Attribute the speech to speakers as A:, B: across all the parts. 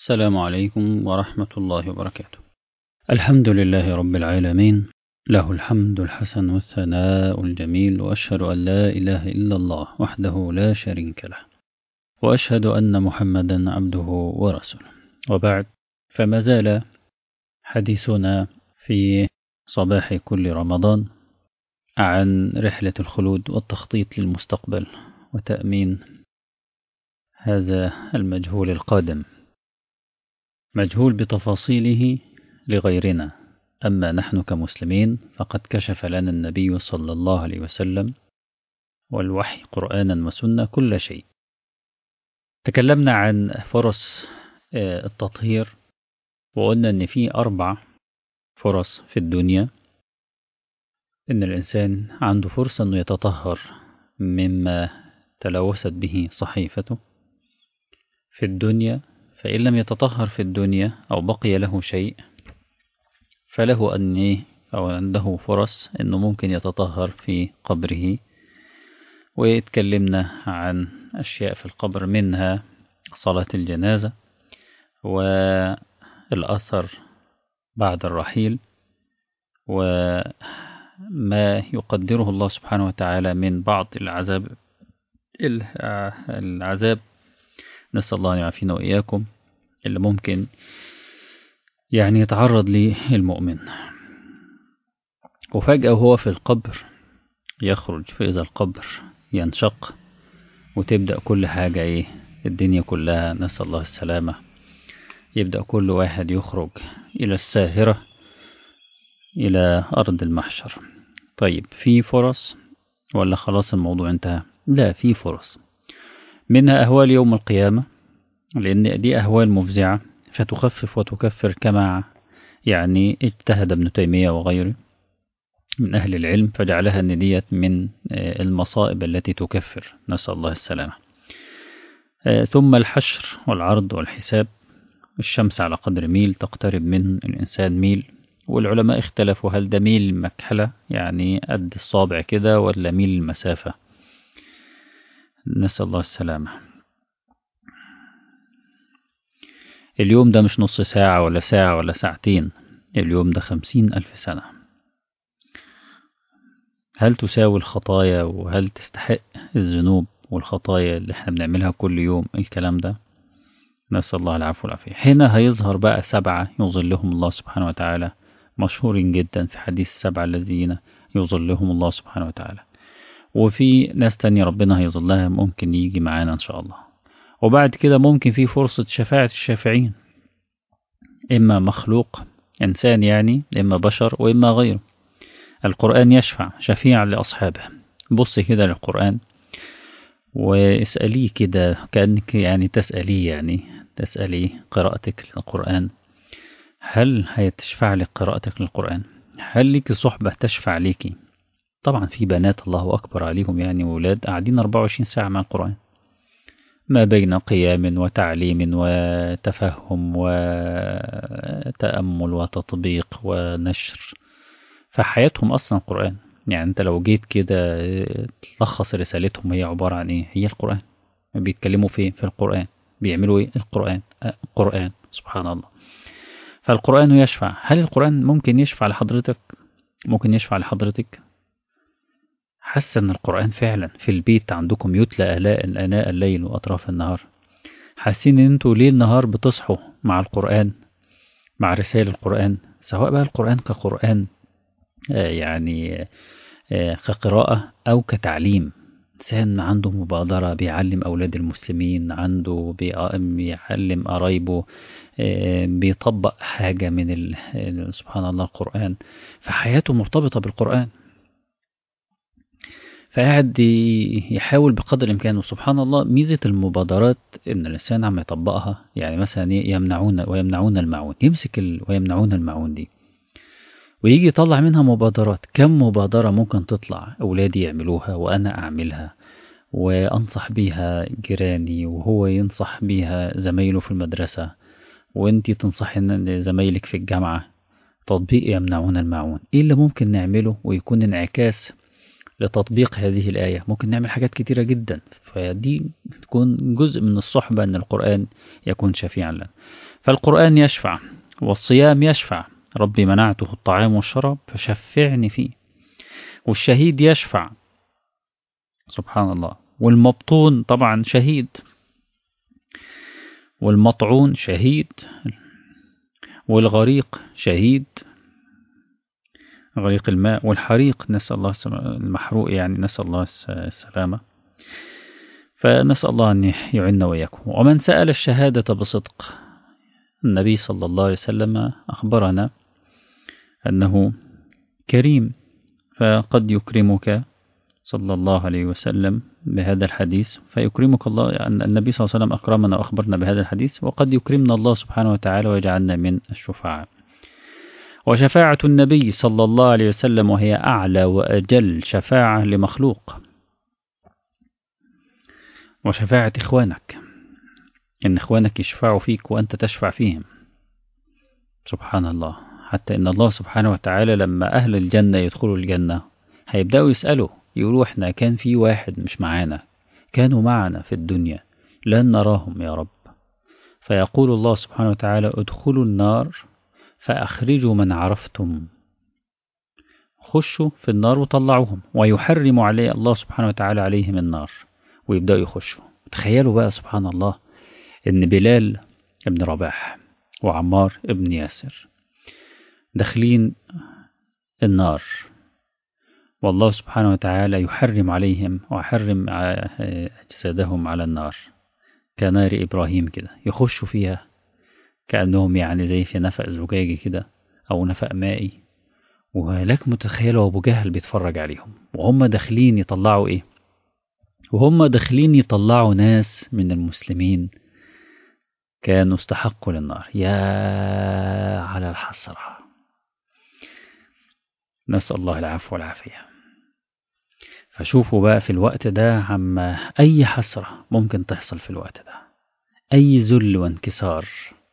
A: السلام عليكم ورحمة الله وبركاته الحمد لله رب العالمين له الحمد الحسن والثناء الجميل وأشهد أن لا إله إلا الله وحده لا شريك له وأشهد أن محمدا عبده ورسوله وبعد فما زال حديثنا في صباح كل رمضان عن رحلة الخلود والتخطيط للمستقبل وتأمين هذا المجهول القادم مجهول بتفاصيله لغيرنا أما نحن كمسلمين فقد كشف لنا النبي صلى الله عليه وسلم والوحي قرآنا وسنة كل شيء تكلمنا عن فرص التطهير وقلنا أن في أربع فرص في الدنيا إن الإنسان عنده فرصة أنه يتطهر مما تلوثت به صحيفته في الدنيا فإن لم يتطهر في الدنيا أو بقي له شيء فله أن أو عنده فرص أنه ممكن يتطهر في قبره واتكلمنا عن أشياء في القبر منها صلاة الجنازة والأثر بعد الرحيل وما يقدره الله سبحانه وتعالى من بعض العذاب العذاب نسأل الله أن يعافينا وإياكم اللي ممكن يعني يتعرض للمؤمن وفجأة وهو في القبر يخرج فإذا القبر ينشق وتبدأ كل حاجة إيه الدنيا كلها نسأل الله السلامة يبدأ كل واحد يخرج إلى الساهرة إلى أرض المحشر طيب في فرص ولا خلاص الموضوع انتهى لا في فرص منها أهوال يوم القيامة لأن دي أهوال مفزعة فتخفف وتكفر كما يعني اجتهد ابن تيمية وغيره من أهل العلم فجعلها أن ديت من المصائب التي تكفر نسأل الله السلامة ثم الحشر والعرض والحساب الشمس على قدر ميل تقترب من الإنسان ميل والعلماء اختلفوا هل ده ميل المكحلة يعني قد الصابع كده ولا ميل المسافة نسأل الله السلامة اليوم ده مش نص ساعة ولا ساعة ولا ساعتين اليوم ده خمسين ألف سنة هل تساوي الخطايا وهل تستحق الذنوب والخطايا اللي احنا بنعملها كل يوم الكلام ده نسأل الله العفو والعافية هنا هيظهر بقى سبعة يظلهم الله سبحانه وتعالى مشهور جدا في حديث السبعة الذين يظلهم الله سبحانه وتعالى وفي ناس تانية ربنا هيظلها ممكن يجي معانا إن شاء الله وبعد كده ممكن في فرصة شفاعة الشافعين إما مخلوق إنسان يعني إما بشر وإما غيره القرآن يشفع شفيعا لأصحابه بص كده للقرآن واسأليه كده كأنك يعني تسأليه يعني تسألي قراءتك للقرآن هل هيتشفع لك قراءتك للقرآن هل لك صحبة تشفع ليكي طبعا في بنات الله أكبر عليهم يعني ولاد قاعدين 24 ساعة مع القرآن ما بين قيام وتعليم وتفهم وتأمل وتطبيق ونشر فحياتهم أصلا القرآن يعني أنت لو جيت كده تلخص رسالتهم هي عبارة عن إيه هي القرآن بيتكلموا فين في القرآن بيعملوا إيه القرآن القرآن سبحان الله فالقرآن يشفع هل القرآن ممكن يشفع لحضرتك ممكن يشفع لحضرتك حاسة ان القرآن فعلا في البيت عندكم يتلى آلاء آناء الليل وأطراف النهار حاسين ان انتوا ليل نهار بتصحوا مع القرآن مع رسائل القرآن سواء بقى القرآن كقرآن آه يعني آه كقراءة أو كتعليم إنسان عنده مبادرة بيعلم أولاد المسلمين عنده بيعلم قرايبه آه بيطبق حاجة من سبحان الله القرآن فحياته مرتبطة بالقرآن فقاعد يحاول بقدر الإمكان وسبحان الله ميزة المبادرات إن الإنسان عم يطبقها يعني مثلا يمنعون ويمنعون المعون يمسك ال... ويمنعون المعون دي ويجي يطلع منها مبادرات كم مبادرة ممكن تطلع أولادي يعملوها وأنا أعملها وأنصح بيها جيراني وهو ينصح بيها زمايله في المدرسة وانتي تنصحي زمايلك في الجامعة تطبيق يمنعون المعون ايه اللي ممكن نعمله ويكون انعكاس لتطبيق هذه الآية ممكن نعمل حاجات كتيرة جدا فدي تكون جزء من الصحبة أن القرآن يكون شفيعا لنا فالقرآن يشفع والصيام يشفع ربي منعته الطعام والشراب فشفعني فيه والشهيد يشفع سبحان الله والمبطون طبعا شهيد والمطعون شهيد والغريق شهيد غريق الماء والحريق نسأل الله المحروق يعني نسأل الله السلامة فنسأل الله أن يعنا وإياكم ومن سأل الشهادة بصدق النبي صلى الله عليه وسلم أخبرنا أنه كريم فقد يكرمك صلى الله عليه وسلم بهذا الحديث فيكرمك الله أن النبي صلى الله عليه وسلم أكرمنا وأخبرنا بهذا الحديث وقد يكرمنا الله سبحانه وتعالى ويجعلنا من الشفعاء وشفاعة النبي صلى الله عليه وسلم وهي أعلى وأجل شفاعة لمخلوق وشفاعة إخوانك إن إخوانك يشفعوا فيك وأنت تشفع فيهم سبحان الله حتى إن الله سبحانه وتعالى لما أهل الجنة يدخلوا الجنة هيبدأوا يسألوا يقولوا إحنا كان في واحد مش معانا كانوا معنا في الدنيا لن نراهم يا رب فيقول الله سبحانه وتعالى ادخلوا النار فأخرجوا من عرفتم خشوا في النار وطلعوهم ويحرم عليه الله سبحانه وتعالى عليهم النار ويبدأوا يخشوا تخيلوا بقى سبحان الله إن بلال ابن رباح وعمار ابن ياسر داخلين النار والله سبحانه وتعالى يحرم عليهم ويحرم أجسادهم على النار كنار إبراهيم كده يخشوا فيها كأنهم يعني زي في نفق زجاجي كده أو نفق مائي ولك متخيلوا أبو جهل بيتفرج عليهم وهم داخلين يطلعوا إيه وهم داخلين يطلعوا ناس من المسلمين كانوا استحقوا للنار يا على الحسرة نسأل الله العفو والعافية فشوفوا بقى في الوقت ده عما أي حسرة ممكن تحصل في الوقت ده أي ذل وانكسار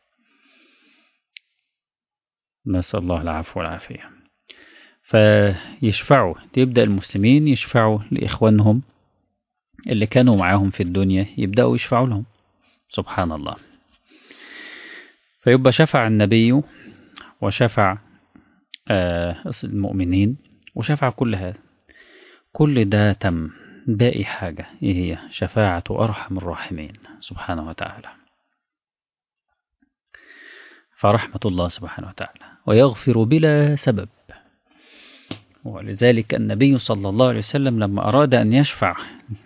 A: نسأل الله العفو والعافية فيشفعوا يبدأ المسلمين يشفعوا لإخوانهم اللي كانوا معاهم في الدنيا يبدأوا يشفعوا لهم سبحان الله فيبقى شفع النبي وشفع آه المؤمنين وشفع كل هذا كل ده تم باقي حاجة إيه هي شفاعة أرحم الراحمين سبحانه وتعالى فرحمة الله سبحانه وتعالى ويغفر بلا سبب ولذلك النبي صلى الله عليه وسلم لما أراد أن يشفع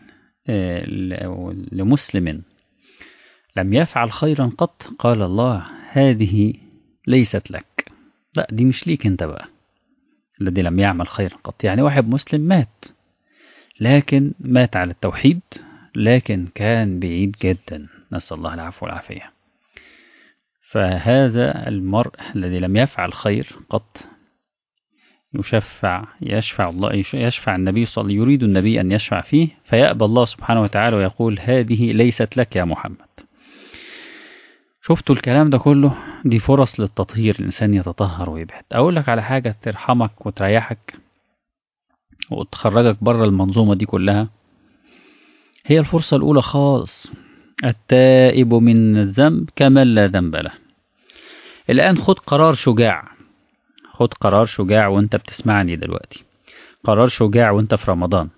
A: لمسلم لم يفعل خيرا قط قال الله هذه ليست لك لا دي مش ليك انت بقى الذي لم يعمل خيرا قط يعني واحد مسلم مات لكن مات على التوحيد لكن كان بعيد جدا نسأل الله العفو والعافية فهذا المرء الذي لم يفعل خير قط يشفع يشفع الله يشفع النبي صلى الله عليه وسلم يريد النبي أن يشفع فيه فيأبى الله سبحانه وتعالى ويقول هذه ليست لك يا محمد شفتوا الكلام ده كله دي فرص للتطهير الإنسان يتطهر ويبعد أقول لك على حاجة ترحمك وتريحك وتخرجك بره المنظومة دي كلها هي الفرصة الأولى خالص التائب من الذنب كمن لا ذنب له الآن خد قرار شجاع خد قرار شجاع وانت بتسمعني دلوقتي قرار شجاع وانت في رمضان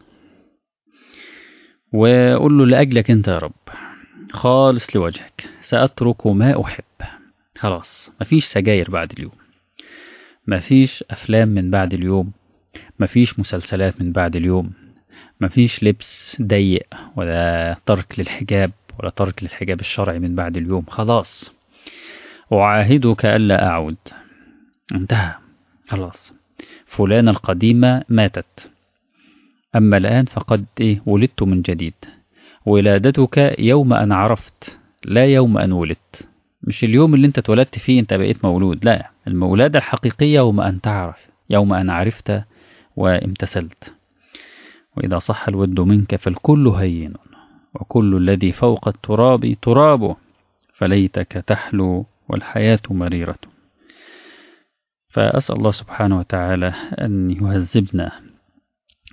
A: وقول له لأجلك انت يا رب خالص لوجهك سأترك ما أحب خلاص مفيش سجاير بعد اليوم مفيش أفلام من بعد اليوم مفيش مسلسلات من بعد اليوم مفيش لبس ضيق ولا ترك للحجاب ولا ترك للحجاب الشرعي من بعد اليوم خلاص أعاهدك ألا أعود انتهى خلاص فلانة القديمة ماتت أما الآن فقد إيه ولدت من جديد ولادتك يوم أن عرفت لا يوم أن ولدت مش اليوم اللي انت اتولدت فيه انت بقيت مولود لا المولادة الحقيقية يوم أن تعرف يوم أن عرفت وامتثلت وإذا صح الود منك فالكل هين وكل الذي فوق التراب ترابه فليتك تحلو والحياة مريرة فأسأل الله سبحانه وتعالى أن يهذبنا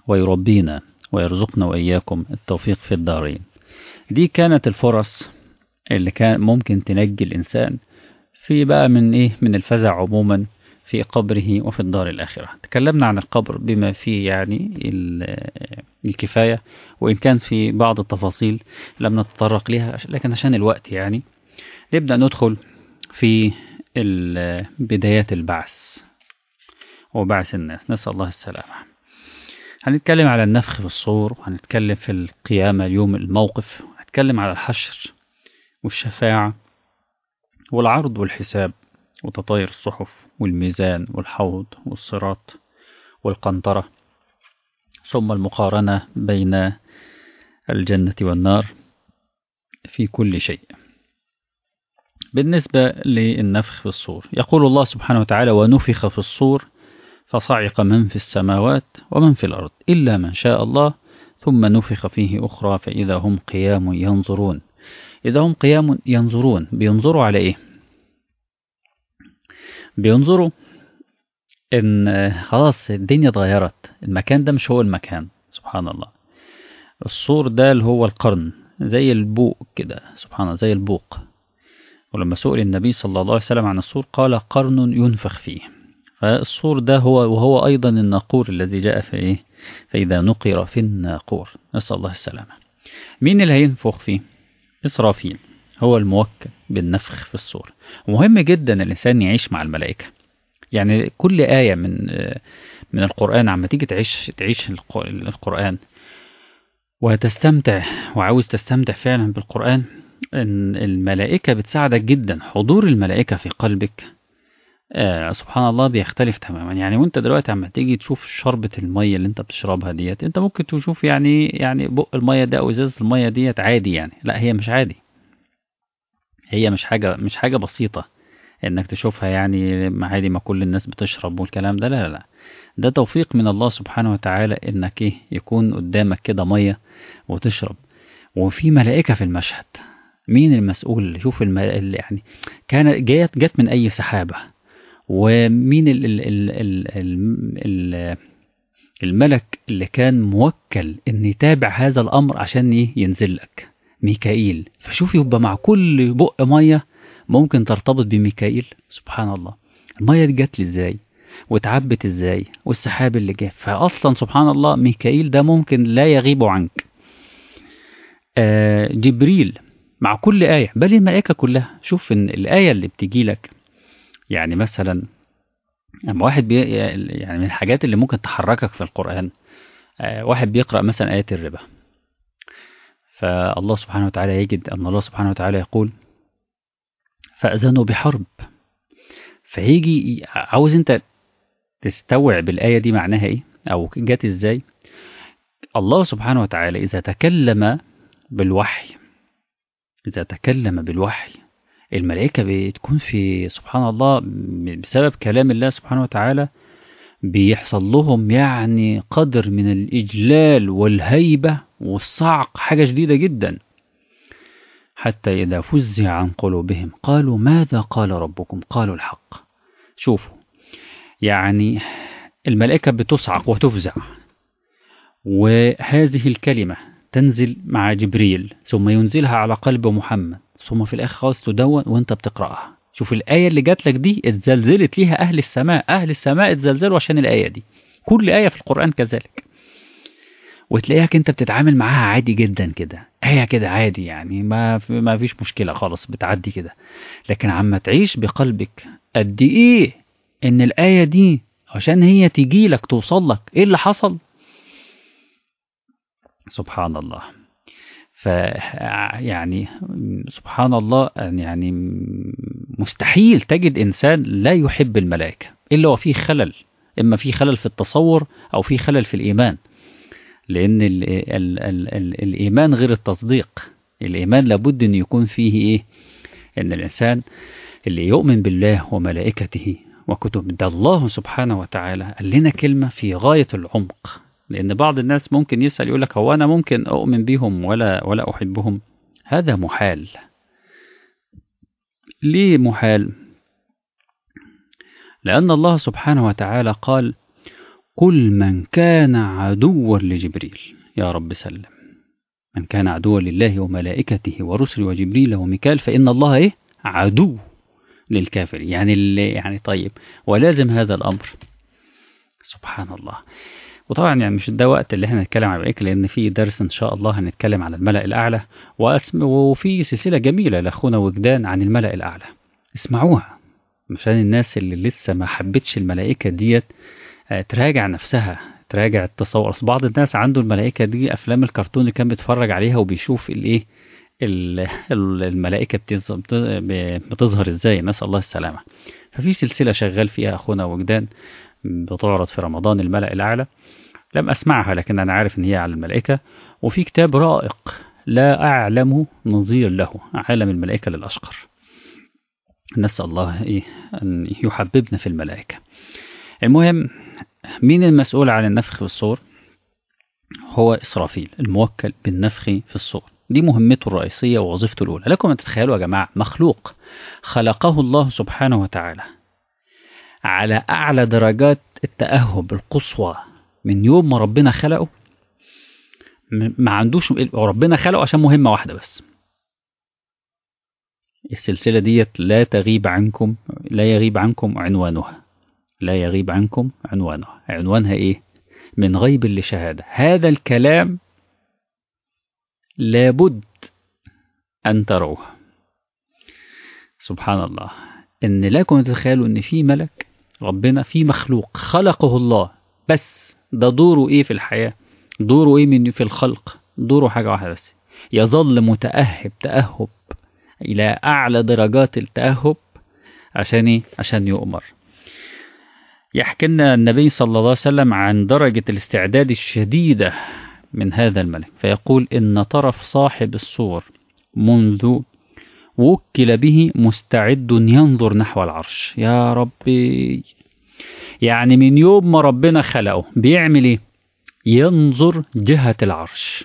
A: ويربينا ويرزقنا وإياكم التوفيق في الدارين دي كانت الفرص اللي كان ممكن تنجي الإنسان في بقى من إيه من الفزع عموما في قبره وفي الدار الآخرة تكلمنا عن القبر بما فيه يعني الكفاية وإن كان في بعض التفاصيل لم نتطرق لها لكن عشان الوقت يعني نبدأ ندخل في بدايات البعث وبعث الناس نسأل الله السلامة هنتكلم على النفخ في الصور وهنتكلم في القيامة اليوم الموقف هنتكلم على الحشر والشفاعة والعرض والحساب وتطاير الصحف والميزان والحوض والصراط والقنطرة ثم المقارنة بين الجنة والنار في كل شيء بالنسبة للنفخ في الصور يقول الله سبحانه وتعالى ونفخ في الصور فصعق من في السماوات ومن في الأرض إلا من شاء الله ثم نفخ فيه أخرى فإذا هم قيام ينظرون إذا هم قيام ينظرون بينظروا على إيه بينظروا إن خلاص الدنيا اتغيرت المكان ده مش هو المكان سبحان الله الصور ده اللي هو القرن زي البوق كده سبحان الله زي البوق ولما سئل النبي صلى الله عليه وسلم عن الصور قال قرن ينفخ فيه فالصور ده هو وهو أيضا الناقور الذي جاء في إيه فإذا نقر في الناقور نسأل الله السلامة مين اللي هينفخ فيه إسرافيل هو الموكل بالنفخ في الصور ومهم جدا الإنسان يعيش مع الملائكة يعني كل آية من من القرآن عما تيجي تعيش تعيش القرآن وتستمتع وعاوز تستمتع فعلا بالقرآن إن الملائكة بتساعدك جدا حضور الملائكة في قلبك آه سبحان الله بيختلف تماما يعني وانت دلوقتي عم تيجي تشوف شربة المية اللي انت بتشربها ديت انت ممكن تشوف يعني يعني بق المية ده او ازازة المية ديت عادي يعني لا هي مش عادي هي مش حاجة مش حاجة بسيطة انك تشوفها يعني عادي ما كل الناس بتشرب والكلام ده لا لا لا ده توفيق من الله سبحانه وتعالى انك ايه يكون قدامك كده مية وتشرب وفي ملائكة في المشهد مين المسؤول شوف الم... يعني كانت جت جت من اي سحابه ومين ال ال ال ال ال ال الملك اللي كان موكل ان يتابع هذا الامر عشان ينزل لك ميكائيل فشوف يبقى مع كل بق ميه ممكن ترتبط بميكائيل سبحان الله الميه دي جت لي ازاي واتعبت ازاي والسحاب اللي جه فاصلا سبحان الله ميكائيل ده ممكن لا يغيب عنك آه جبريل مع كل آية بل الملائكة كلها شوف إن الآية اللي بتجي لك يعني مثلا لما واحد بي يعني من الحاجات اللي ممكن تحركك في القرآن آه واحد بيقرأ مثلا آية الربا فالله سبحانه وتعالى يجد أن الله سبحانه وتعالى يقول فأذنوا بحرب فيجي عاوز أنت تستوعب الآية دي معناها إيه أو جت إزاي الله سبحانه وتعالى إذا تكلم بالوحي إذا تكلم بالوحي الملائكة بتكون في سبحان الله بسبب كلام الله سبحانه وتعالى بيحصل لهم يعني قدر من الإجلال والهيبة والصعق حاجة شديدة جدا حتى إذا فزع عن قلوبهم قالوا ماذا قال ربكم قالوا الحق شوفوا يعني الملائكة بتصعق وتفزع وهذه الكلمة تنزل مع جبريل ثم ينزلها على قلب محمد ثم في الآخر خالص تدون وانت بتقرأها شوف الآية اللي جات لك دي اتزلزلت ليها أهل السماء أهل السماء اتزلزلوا عشان الآية دي كل آية في القرآن كذلك وتلاقيك انت بتتعامل معاها عادي جدا كده آية كده عادي يعني ما ما فيش مشكلة خالص بتعدي كده لكن عما تعيش بقلبك قد ايه ان الآية دي عشان هي تيجي لك توصل لك ايه اللي حصل سبحان الله ف يعني سبحان الله يعني مستحيل تجد انسان لا يحب الملائكه الا وفيه خلل اما في خلل في التصور او في خلل في الايمان لان ال ال ال ال الايمان غير التصديق الايمان لابد ان يكون فيه ايه ان الانسان اللي يؤمن بالله وملائكته وكتب ده الله سبحانه وتعالى قال لنا كلمه في غايه العمق لأن بعض الناس ممكن يسأل يقول لك هو أنا ممكن أؤمن بهم ولا ولا أحبهم هذا محال ليه محال لأن الله سبحانه وتعالى قال كل من كان عدوا لجبريل يا رب سلم من كان عدوا لله وملائكته ورسله وجبريل وميكال فإن الله إيه عدو للكافر يعني اللي يعني طيب ولازم هذا الأمر سبحان الله وطبعا يعني مش ده وقت اللي احنا نتكلم عن الملائكة لأن في درس إن شاء الله هنتكلم عن الملأ الأعلى وأسم وفي سلسلة جميلة لأخونا وجدان عن الملأ الأعلى اسمعوها مشان الناس اللي لسه ما حبتش الملائكة ديت تراجع نفسها تراجع التصور أصل بعض الناس عنده الملائكة دي أفلام الكرتون اللي كان بيتفرج عليها وبيشوف الإيه الملائكة بتظهر إزاي نسأل الله السلامة ففي سلسلة شغال فيها أخونا وجدان بتعرض في رمضان الملأ الأعلى لم أسمعها لكن أنا عارف إن هي على الملائكة وفي كتاب رائق لا أعلم نظير له عالم الملائكة للأشقر نسأل الله إيه أن يحببنا في الملائكة المهم مين المسؤول عن النفخ في الصور هو إسرافيل الموكل بالنفخ في الصور دي مهمته الرئيسية ووظيفته الأولى لكم أن تتخيلوا يا جماعة مخلوق خلقه الله سبحانه وتعالى على أعلى درجات التأهب القصوى من يوم ما ربنا خلقه ما عندوش ربنا خلقه عشان مهمة واحدة بس السلسلة ديت لا تغيب عنكم لا يغيب عنكم عنوانها لا يغيب عنكم عنوانها عنوانها ايه من غيب لشهادة هذا الكلام لابد أن تروه سبحان الله إن لكم تتخيلوا إن في ملك ربنا في مخلوق خلقه الله بس ده دوره إيه في الحياة دوره إيه من في الخلق دوره حاجة واحدة بس يظل متأهب تأهب إلى أعلى درجات التأهب عشان إيه؟ عشان يؤمر يحكي لنا النبي صلى الله عليه وسلم عن درجة الاستعداد الشديدة من هذا الملك فيقول إن طرف صاحب الصور منذ وكل به مستعد ينظر نحو العرش يا ربي يعني من يوم ما ربنا خلقه بيعمل ايه ينظر جهة العرش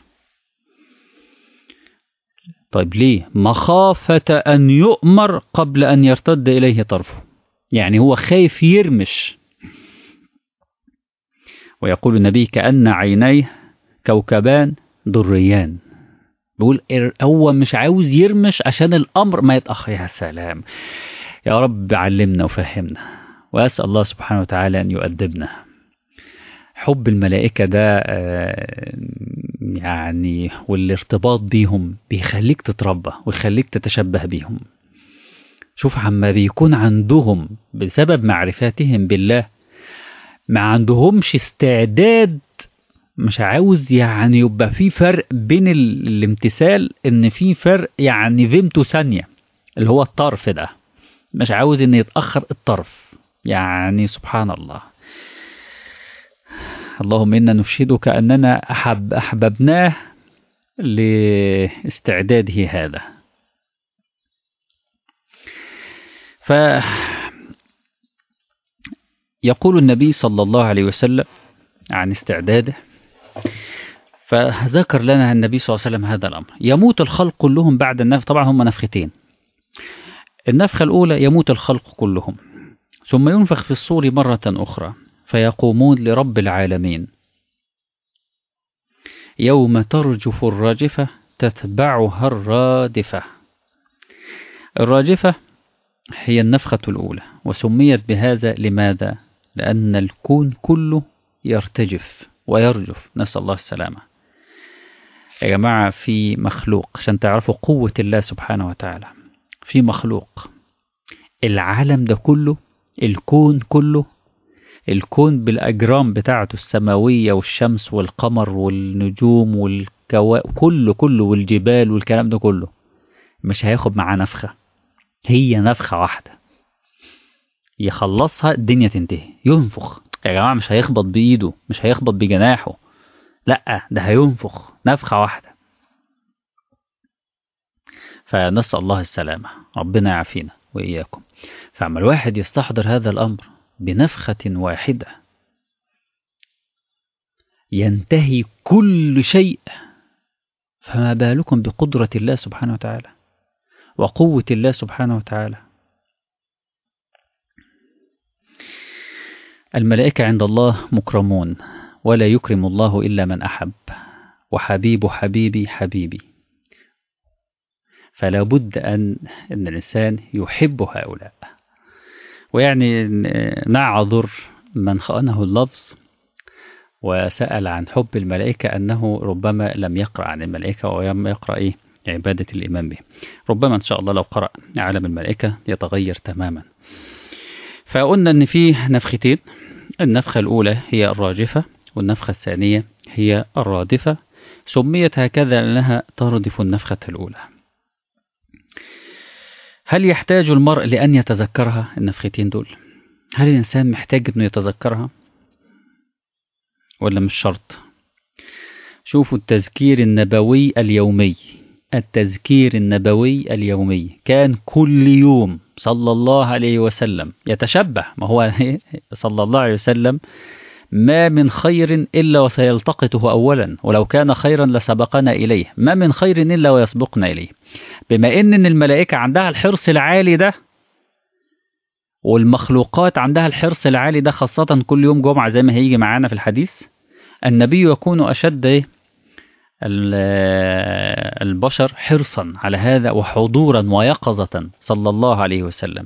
A: طيب ليه مخافة أن يؤمر قبل أن يرتد إليه طرفه يعني هو خايف يرمش ويقول النبي كأن عينيه كوكبان دريان بيقول هو مش عاوز يرمش عشان الأمر ما يتأخر يا سلام يا رب علمنا وفهمنا وأسأل الله سبحانه وتعالى أن يؤدبنا حب الملائكة ده يعني والارتباط بيهم بيخليك تتربى ويخليك تتشبه بيهم شوف عما بيكون عندهم بسبب معرفتهم بالله ما عندهمش استعداد مش عاوز يعني يبقى في فرق بين الامتثال ان في فرق يعني فيمتو ثانية اللي هو الطرف ده مش عاوز ان يتأخر الطرف يعني سبحان الله اللهم إنا نشهدك أننا أحب أحببناه لاستعداده هذا ف يقول النبي صلى الله عليه وسلم عن استعداده فذكر لنا النبي صلى الله عليه وسلم هذا الأمر يموت الخلق كلهم بعد النفخ طبعا هم نفختين النفخة الأولى يموت الخلق كلهم ثم ينفخ في الصور مرة أخرى فيقومون لرب العالمين يوم ترجف الراجفة تتبعها الرادفة الراجفة هي النفخة الأولى وسميت بهذا لماذا؟ لأن الكون كله يرتجف ويرجف نسأل الله السلامة يا جماعة في مخلوق عشان تعرفوا قوة الله سبحانه وتعالى في مخلوق العالم ده كله الكون كله الكون بالأجرام بتاعته السماوية والشمس والقمر والنجوم والكواكب كله كله والجبال والكلام ده كله مش هياخد معاه نفخة هي نفخة واحدة يخلصها الدنيا تنتهي ينفخ يا جماعة مش هيخبط بإيده مش هيخبط بجناحه لأ ده هينفخ نفخة واحدة فنسأل الله السلامة ربنا يعافينا وإياكم فعما الواحد يستحضر هذا الأمر بنفخة واحدة ينتهي كل شيء فما بالكم بقدرة الله سبحانه وتعالى وقوة الله سبحانه وتعالى الملائكة عند الله مكرمون ولا يكرم الله إلا من أحب وحبيب حبيبي حبيبي فلا بد أن أن الإنسان يحب هؤلاء ويعني نعذر من خانه اللفظ وسأل عن حب الملائكة أنه ربما لم يقرأ عن الملائكة ولم يقرأ إيه عبادة الإيمان به ربما إن شاء الله لو قرأ عالم الملائكة يتغير تماما فقلنا أن فيه نفختين النفخة الأولى هي الراجفة والنفخة الثانية هي الرادفة سميت هكذا لأنها تردف النفخة الأولى هل يحتاج المرء لأن يتذكرها النفختين دول هل الإنسان محتاج أنه يتذكرها ولا مش شرط شوفوا التذكير النبوي اليومي التذكير النبوي اليومي كان كل يوم صلى الله عليه وسلم يتشبه ما هو صلى الله عليه وسلم ما من خير إلا وسيلتقطه أولا ولو كان خيرا لسبقنا إليه ما من خير إلا ويسبقنا إليه بما إن الملائكة عندها الحرص العالي ده والمخلوقات عندها الحرص العالي ده خاصة كل يوم جمعة زي ما هيجي معانا في الحديث النبي يكون أشد البشر حرصا على هذا وحضورا ويقظة صلى الله عليه وسلم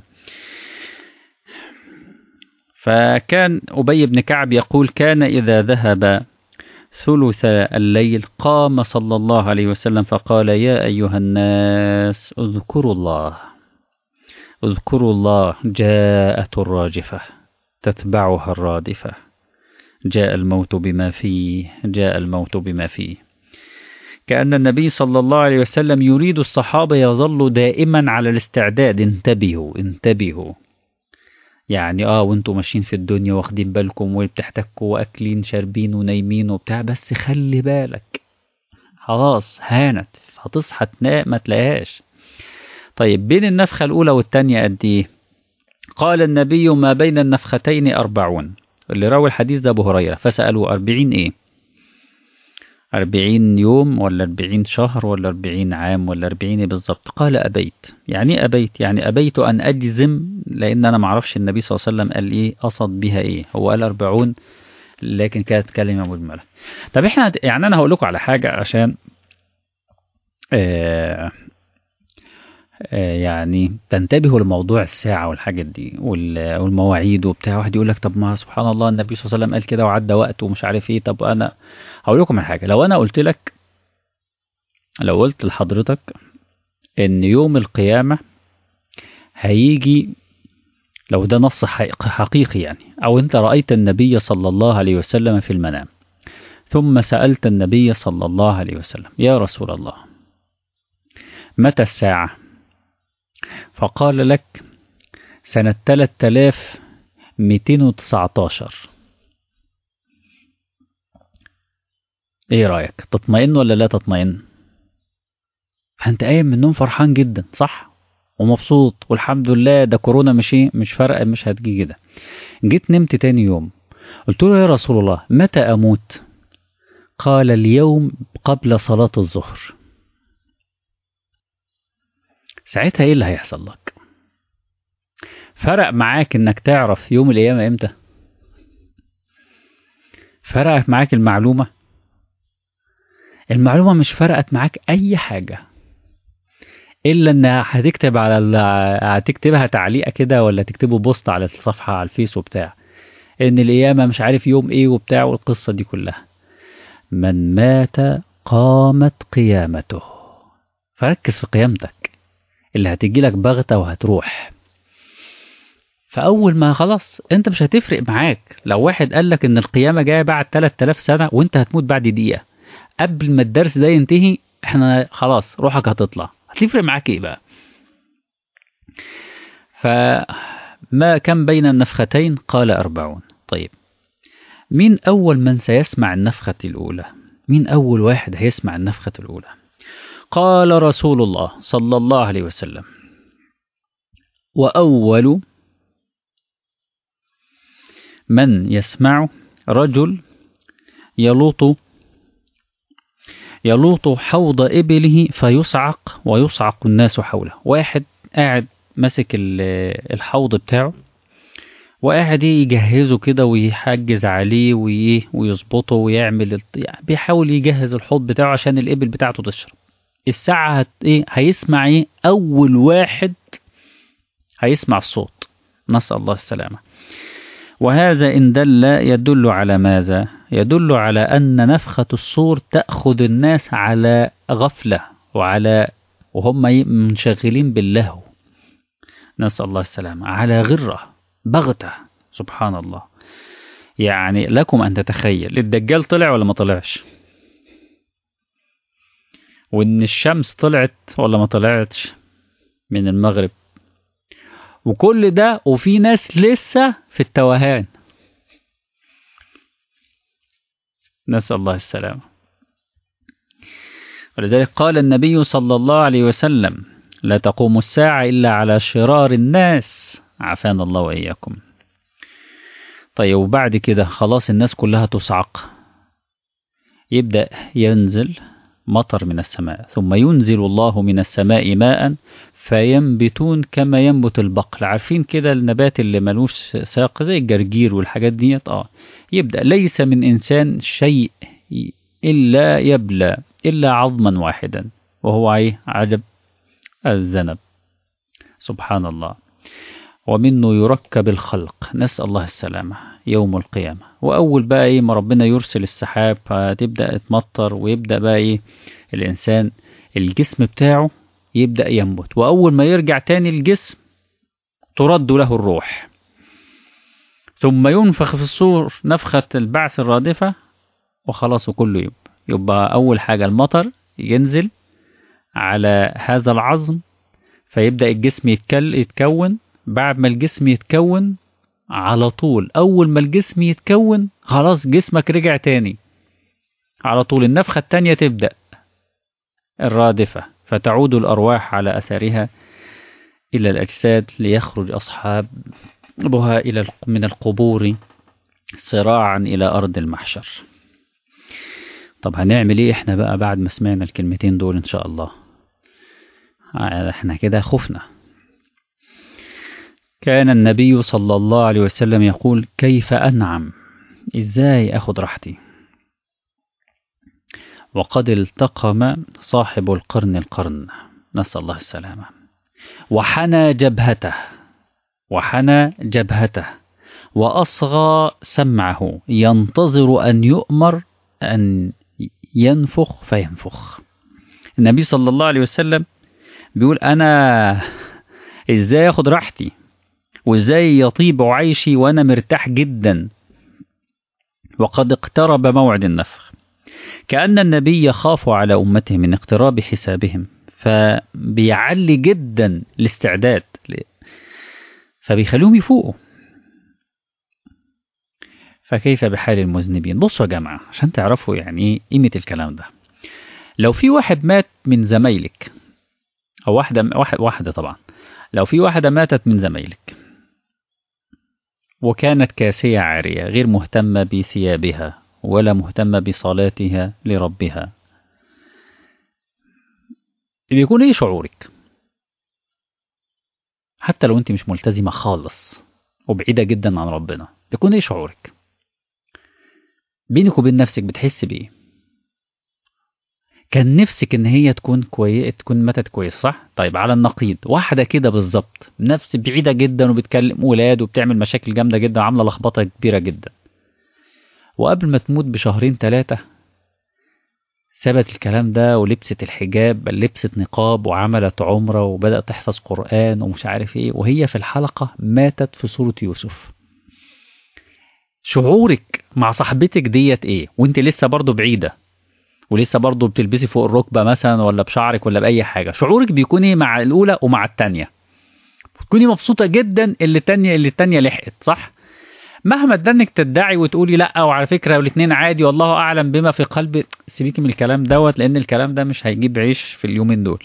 A: فكان أبي بن كعب يقول كان إذا ذهب ثلث الليل قام صلى الله عليه وسلم فقال يا أيها الناس اذكروا الله اذكروا الله جاءت الراجفة تتبعها الرادفة جاء الموت بما فيه جاء الموت بما فيه كأن النبي صلى الله عليه وسلم يريد الصحابة يظلوا دائما على الاستعداد انتبهوا انتبهوا يعني اه وانتوا ماشيين في الدنيا واخدين بالكم وبتحتكوا واكلين شاربين ونايمين وبتاع بس خلي بالك خلاص هانت هتصحى تنام ما تلاقيهاش طيب بين النفخة الأولى والثانية قد إيه؟ قال النبي ما بين النفختين أربعون اللي روى الحديث ده أبو هريرة فسألوا أربعين إيه؟ أربعين يوم ولا أربعين شهر ولا أربعين عام ولا أربعين إيه بالظبط قال أبيت يعني أبيت يعني أبيت أن أجزم لأن أنا معرفش النبي صلى الله عليه وسلم قال إيه قصد بها إيه هو قال أربعون لكن كانت كلمة مجملة طب إحنا يعني أنا هقول لكم على حاجة عشان آه يعني تنتبهوا لموضوع الساعة والحاجات دي والمواعيد وبتاع واحد يقول لك طب ما سبحان الله النبي صلى الله عليه وسلم قال كده وعدى وقت ومش عارف ايه طب انا هقول لكم على حاجة لو انا قلت لك لو قلت لحضرتك ان يوم القيامة هيجي لو ده نص حقيقي يعني او انت رأيت النبي صلى الله عليه وسلم في المنام ثم سألت النبي صلى الله عليه وسلم يا رسول الله متى الساعة فقال لك سنة 3219 ايه رأيك تطمئن ولا لا تطمئن فانت قايم من النوم فرحان جدا صح ومبسوط والحمد لله ده كورونا مش ايه مش فارقه مش هتجي كده جيت نمت تاني يوم قلت له يا رسول الله متى اموت قال اليوم قبل صلاة الظهر ساعتها ايه اللي هيحصل لك فرق معاك انك تعرف يوم القيامة امتى فرقت معاك المعلومة المعلومة مش فرقت معاك اي حاجة الا ان هتكتب على ال... هتكتبها تعليقة كده ولا تكتبه بوست على الصفحة على الفيس وبتاع ان القيامة مش عارف يوم ايه وبتاع والقصة دي كلها من مات قامت قيامته فركز في قيامتك اللي هتجي لك بغتة وهتروح فأول ما خلاص أنت مش هتفرق معاك لو واحد قال لك إن القيامة جاية بعد 3000 سنة وأنت هتموت بعد دقيقة قبل ما الدرس ده ينتهي إحنا خلاص روحك هتطلع هتفرق معاك إيه بقى فما كم بين النفختين قال أربعون طيب مين أول من سيسمع النفخة الأولى مين أول واحد هيسمع النفخة الأولى قال رسول الله صلى الله عليه وسلم وأول من يسمع رجل يلوط يلوط حوض إبله فيصعق ويصعق الناس حوله واحد قاعد ماسك الحوض بتاعه وقاعد ايه يجهزه كده ويحجز عليه وايه ويظبطه ويعمل الط- يعني بيحاول يجهز الحوض بتاعه عشان الإبل بتاعته تشرب الساعة هت ايه هيسمع ايه أول واحد هيسمع الصوت نسأل الله السلامة وهذا إن دل يدل على ماذا؟ يدل على أن نفخة الصور تأخذ الناس على غفلة وعلى وهم ي- منشغلين باللهو نسأل الله السلامة على غرة بغتة سبحان الله يعني لكم أن تتخيل الدجال طلع ولا ما طلعش وإن الشمس طلعت ولا ما طلعتش من المغرب وكل ده وفي ناس لسه في التوهان نسأل الله السلامة ولذلك قال النبي صلى الله عليه وسلم لا تقوم الساعة إلا على شرار الناس عافانا الله وإياكم طيب وبعد كده خلاص الناس كلها تصعق يبدأ ينزل مطر من السماء ثم ينزل الله من السماء ماء فينبتون كما ينبت البقل عارفين كده النبات اللي ملوش ساق زي الجرجير والحاجات ديت اه يبدأ ليس من إنسان شيء إلا يبلى إلا عظما واحدا وهو ايه عجب الذنب سبحان الله ومنه يركب الخلق نسأل الله السلامة يوم القيامة وأول بقى إيه ما ربنا يرسل السحاب فتبدأ تمطر ويبدأ بقى إيه الإنسان الجسم بتاعه يبدأ ينبت وأول ما يرجع تاني الجسم ترد له الروح ثم ينفخ في الصور نفخة البعث الرادفة وخلاص وكله يبقى يبقى أول حاجة المطر ينزل على هذا العظم فيبدأ الجسم يتكل يتكون بعد ما الجسم يتكون على طول أول ما الجسم يتكون خلاص جسمك رجع تاني على طول النفخة التانية تبدأ الرادفة فتعود الأرواح على أثرها إلى الأجساد ليخرج أصحابها إلى من القبور صراعا إلى أرض المحشر طب هنعمل إيه إحنا بقى بعد ما سمعنا الكلمتين دول إن شاء الله إحنا كده خفنا كان النبي صلى الله عليه وسلم يقول كيف أنعم إزاي أخذ راحتي وقد التقم صاحب القرن القرن نسأل الله السلامة وحنى جبهته وحنى جبهته وأصغى سمعه ينتظر أن يؤمر أن ينفخ فينفخ النبي صلى الله عليه وسلم بيقول أنا إزاي أخذ راحتي وإزاي يطيب عيشي وأنا مرتاح جدا وقد اقترب موعد النفخ كأن النبي يخاف على أمته من اقتراب حسابهم فبيعلي جدا الاستعداد فبيخليهم يفوقوا فكيف بحال المذنبين بصوا يا جماعة عشان تعرفوا يعني ايه قيمة الكلام ده لو في واحد مات من زمايلك أو واحدة واحد واحدة طبعا لو في واحدة ماتت من زمايلك وكانت كاسية عارية غير مهتمة بثيابها ولا مهتمة بصلاتها لربها بيكون ايه شعورك حتى لو انت مش ملتزمة خالص وبعيدة جدا عن ربنا بيكون ايه شعورك بينك وبين نفسك بتحس بايه كان نفسك ان هي تكون كويس تكون ماتت كويس صح طيب على النقيض واحده كده بالظبط نفس بعيده جدا وبتكلم ولاد وبتعمل مشاكل جامده جدا وعامله لخبطه كبيره جدا وقبل ما تموت بشهرين ثلاثه سابت الكلام ده ولبست الحجاب بل لبست نقاب وعملت عمره وبدات تحفظ قران ومش عارف ايه وهي في الحلقه ماتت في صوره يوسف شعورك مع صاحبتك ديت ايه وانت لسه برضه بعيده ولسه برضه بتلبسي فوق الركبه مثلا ولا بشعرك ولا باي حاجه شعورك بيكون ايه مع الاولى ومع الثانيه بتكوني مبسوطه جدا اللي الثانيه اللي الثانيه لحقت صح مهما تدنك تدعي وتقولي لا وعلى فكره والاثنين عادي والله اعلم بما في قلبي سيبيكي من الكلام دوت لان الكلام ده مش هيجيب عيش في اليومين دول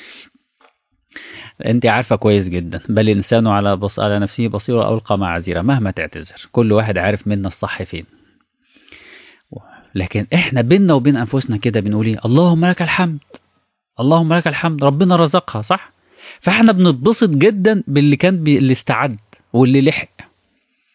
A: انت عارفه كويس جدا بل الانسان على بص على نفسه بصيره او القى معاذيره مهما تعتذر كل واحد عارف منا الصح فين لكن احنا بينا وبين انفسنا كده بنقول ايه اللهم لك الحمد اللهم لك الحمد ربنا رزقها صح فاحنا بنتبسط جدا باللي كان بي... اللي استعد واللي لحق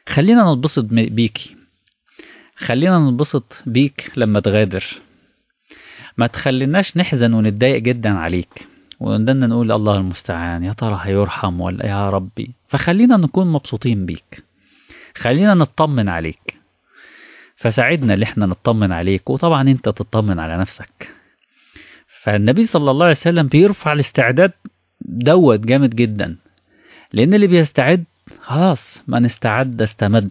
A: خلينا نتبسط بيكي خلينا نتبسط بيك لما تغادر ما تخليناش نحزن ونتضايق جدا عليك ونضلنا نقول الله المستعان يا ترى هيرحم ولا يا ربي فخلينا نكون مبسوطين بيك خلينا نطمن عليك فساعدنا اللي احنا نطمن عليك وطبعا انت تطمن على نفسك فالنبي صلى الله عليه وسلم بيرفع الاستعداد دوت جامد جدا لان اللي بيستعد خلاص من استعد استمد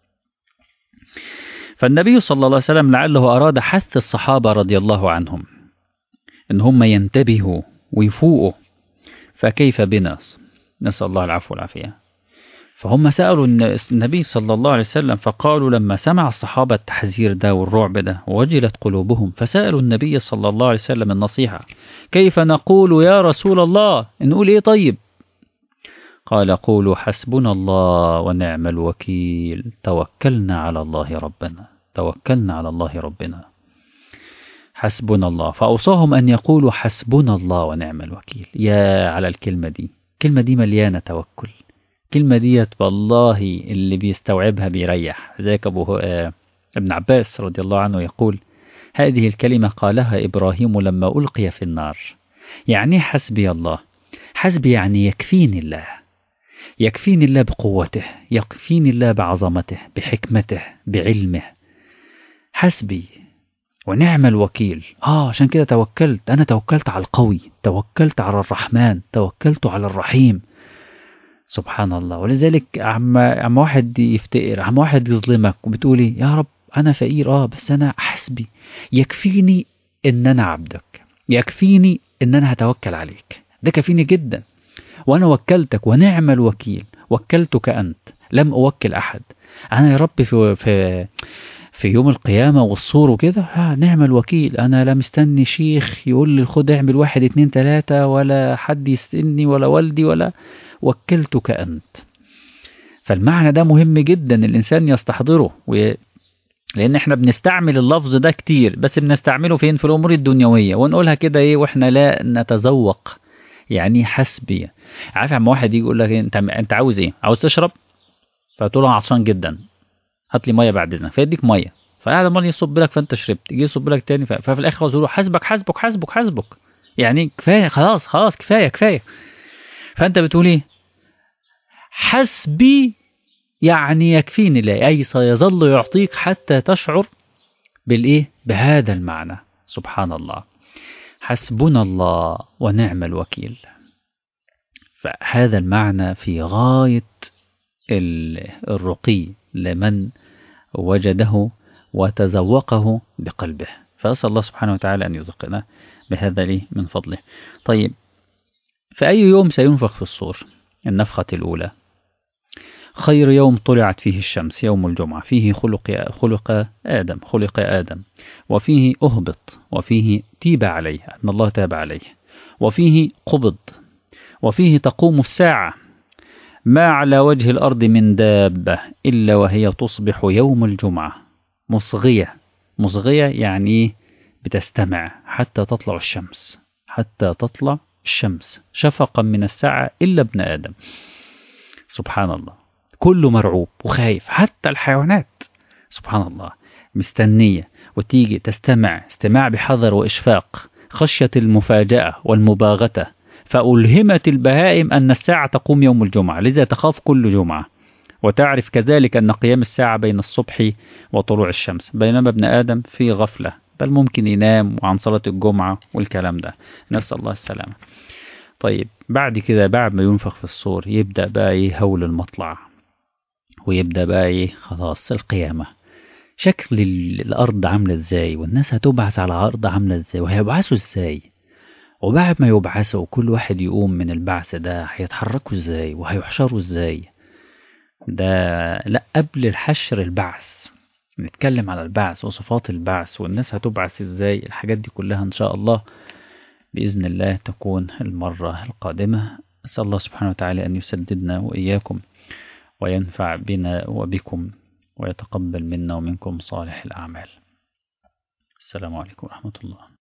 A: فالنبي صلى الله عليه وسلم لعله أراد حث الصحابة رضي الله عنهم إن هم ينتبهوا ويفوقوا فكيف بنا نسأل الله العفو والعافية فهم سألوا النبي صلى الله عليه وسلم فقالوا لما سمع الصحابة التحذير ده والرعب ده وجلت قلوبهم فسألوا النبي صلى الله عليه وسلم النصيحة كيف نقول يا رسول الله نقول إيه طيب قال قولوا حسبنا الله ونعم الوكيل توكلنا على الله ربنا توكلنا على الله ربنا حسبنا الله فأوصاهم أن يقولوا حسبنا الله ونعم الوكيل يا على الكلمة دي الكلمة دي مليانة توكل الكلمة ديت والله اللي بيستوعبها بيريح ذاك أبو آه ابن عباس رضي الله عنه يقول هذه الكلمة قالها إبراهيم لما ألقي في النار يعني حسبي الله حسبي يعني يكفيني الله يكفيني الله بقوته يكفيني الله بعظمته بحكمته بعلمه حسبي ونعم الوكيل اه عشان كده توكلت انا توكلت على القوي توكلت على الرحمن توكلت على الرحيم سبحان الله ولذلك عما عما واحد يفتقر عما واحد يظلمك وبتقولي يا رب انا فقير اه بس انا حسبي يكفيني ان انا عبدك يكفيني ان انا هتوكل عليك ده كفيني جدا وانا وكلتك ونعم الوكيل وكلتك انت لم اوكل احد انا يا رب في في في يوم القيامة والصور وكده آه نعم الوكيل أنا لا مستني شيخ يقول لي خد اعمل واحد اتنين تلاتة ولا حد يستني ولا والدي ولا وكلتك أنت فالمعنى ده مهم جدا الإنسان يستحضره و... لأن احنا بنستعمل اللفظ ده كتير بس بنستعمله فين في الأمور الدنيوية ونقولها كده إيه وإحنا لا نتذوق يعني حسبي عارف عم واحد يجي يقول لك انت انت عاوز ايه عاوز تشرب فتقول انا عطشان جدا هات لي ميه بعد اذنك فيديك ميه فقاعد عمال يصب لك فانت شربت يجي يصب لك تاني ففي الاخر عاوز يقول حاسبك حاسبك حاسبك حاسبك يعني كفايه خلاص خلاص كفايه كفايه فانت بتقول ايه حسبي يعني يكفيني الله اي سيظل يعطيك حتى تشعر بالايه بهذا المعنى سبحان الله حسبنا الله ونعم الوكيل فهذا المعنى في غايه الرقي لمن وجده وتذوقه بقلبه فأسأل الله سبحانه وتعالى أن يذقنا بهذا لي من فضله طيب في أي يوم سينفخ في الصور النفخة الأولى خير يوم طلعت فيه الشمس يوم الجمعة فيه خلق, خلق آدم خلق آدم وفيه أهبط وفيه تيب عليه أن الله تاب عليه وفيه قبض وفيه تقوم الساعة ما على وجه الأرض من دابة إلا وهي تصبح يوم الجمعة مصغية مصغية يعني بتستمع حتى تطلع الشمس حتى تطلع الشمس شفقا من الساعة إلا ابن آدم سبحان الله كله مرعوب وخايف حتى الحيوانات سبحان الله مستنية وتيجي تستمع استماع بحذر وإشفاق خشية المفاجأة والمباغتة فألهمت البهائم أن الساعة تقوم يوم الجمعة لذا تخاف كل جمعة وتعرف كذلك أن قيام الساعة بين الصبح وطلوع الشمس بينما ابن آدم في غفلة بل ممكن ينام عن صلاة الجمعة والكلام ده نسأل الله السلامة طيب بعد كده بعد ما ينفخ في الصور يبدأ بقى ايه هول المطلع ويبدأ بقى ايه خلاص القيامة شكل الأرض عاملة ازاي والناس هتبعث على الأرض عاملة ازاي وهيبعثوا ازاي وبعد ما يبعثوا كل واحد يقوم من البعث ده هيتحركوا ازاي وهيحشروا ازاي ده لا قبل الحشر البعث نتكلم على البعث وصفات البعث والناس هتبعث ازاي الحاجات دي كلها ان شاء الله بإذن الله تكون المرة القادمة أسأل الله سبحانه وتعالى أن يسددنا وإياكم وينفع بنا وبكم ويتقبل منا ومنكم صالح الأعمال السلام عليكم ورحمة الله